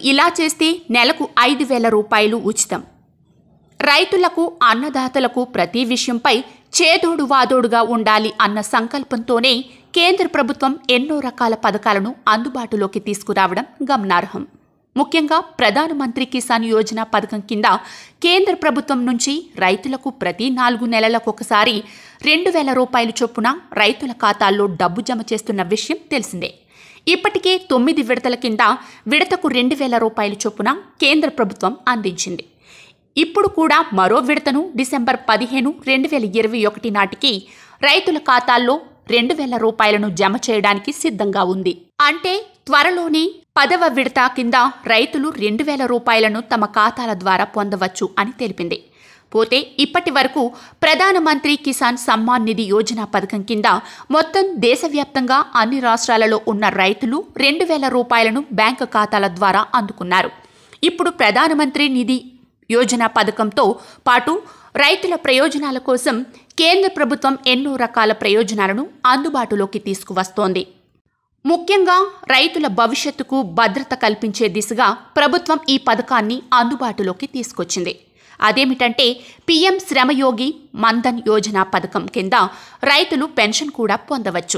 ఇలా చేస్తే నెలకు ఐదు వేల రూపాయలు ఉచితం రైతులకు అన్నదాతలకు ప్రతి విషయంపై చేదోడు వాదోడుగా ఉండాలి అన్న సంకల్పంతోనే కేంద్ర ప్రభుత్వం ఎన్నో రకాల పథకాలను అందుబాటులోకి తీసుకురావడం గమనార్హం ముఖ్యంగా ప్రధానమంత్రి కిసాన్ యోజన పథకం కింద కేంద్ర ప్రభుత్వం నుంచి రైతులకు ప్రతి నాలుగు నెలలకొకసారి రెండు వేల రూపాయల చొప్పున రైతుల ఖాతాల్లో డబ్బు జమ చేస్తున్న విషయం తెలిసిందే ఇప్పటికే తొమ్మిది విడతల కింద విడతకు రెండు వేల రూపాయల చొప్పున కేంద్ర ప్రభుత్వం అందించింది ఇప్పుడు కూడా మరో విడతను డిసెంబర్ పదిహేను రెండు వేల ఇరవై ఒకటి నాటికి రైతుల ఖాతాల్లో రెండు వేల రూపాయలను జమ చేయడానికి సిద్ధంగా ఉంది అంటే త్వరలోనే పదవ విడత కింద రైతులు రెండు వేల రూపాయలను తమ ఖాతాల ద్వారా పొందవచ్చు అని తెలిపింది పోతే ఇప్పటి వరకు ప్రధానమంత్రి కిసాన్ సమ్మాన్ నిధి యోజన పథకం కింద మొత్తం దేశవ్యాప్తంగా అన్ని రాష్ట్రాలలో ఉన్న రైతులు రెండు వేల రూపాయలను బ్యాంకు ఖాతాల ద్వారా అందుకున్నారు ఇప్పుడు ప్రధానమంత్రి నిధి యోజన పథకంతో పాటు రైతుల ప్రయోజనాల కోసం కేంద్ర ప్రభుత్వం ఎన్నో రకాల ప్రయోజనాలను అందుబాటులోకి తీసుకువస్తోంది ముఖ్యంగా రైతుల భవిష్యత్తుకు భద్రత కల్పించే దిశగా ప్రభుత్వం ఈ పథకాన్ని అందుబాటులోకి తీసుకొచ్చింది అదేమిటంటే పీఎం శ్రమయోగి మన్ధన్ యోజన పథకం కింద రైతులు పెన్షన్ కూడా పొందవచ్చు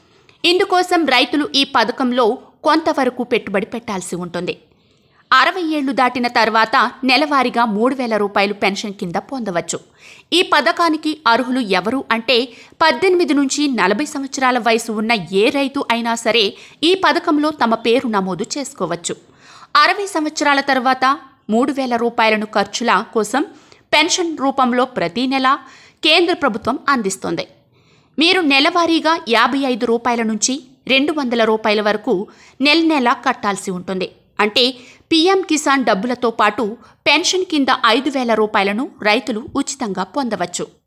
ఇందుకోసం రైతులు ఈ పథకంలో కొంతవరకు పెట్టుబడి పెట్టాల్సి ఉంటుంది అరవై ఏళ్లు దాటిన తర్వాత నెలవారీగా మూడు వేల రూపాయలు పెన్షన్ కింద పొందవచ్చు ఈ పథకానికి అర్హులు ఎవరు అంటే పద్దెనిమిది నుంచి నలభై సంవత్సరాల వయసు ఉన్న ఏ రైతు అయినా సరే ఈ పథకంలో తమ పేరు నమోదు చేసుకోవచ్చు అరవై సంవత్సరాల తర్వాత మూడు వేల రూపాయలను ఖర్చుల కోసం పెన్షన్ రూపంలో ప్రతి నెల కేంద్ర ప్రభుత్వం అందిస్తోంది మీరు నెలవారీగా యాభై ఐదు రూపాయల నుంచి రెండు వందల రూపాయల వరకు నెల నెల కట్టాల్సి ఉంటుంది అంటే పీఎం కిసాన్ డబ్బులతో పాటు పెన్షన్ కింద ఐదు వేల రూపాయలను రైతులు ఉచితంగా పొందవచ్చు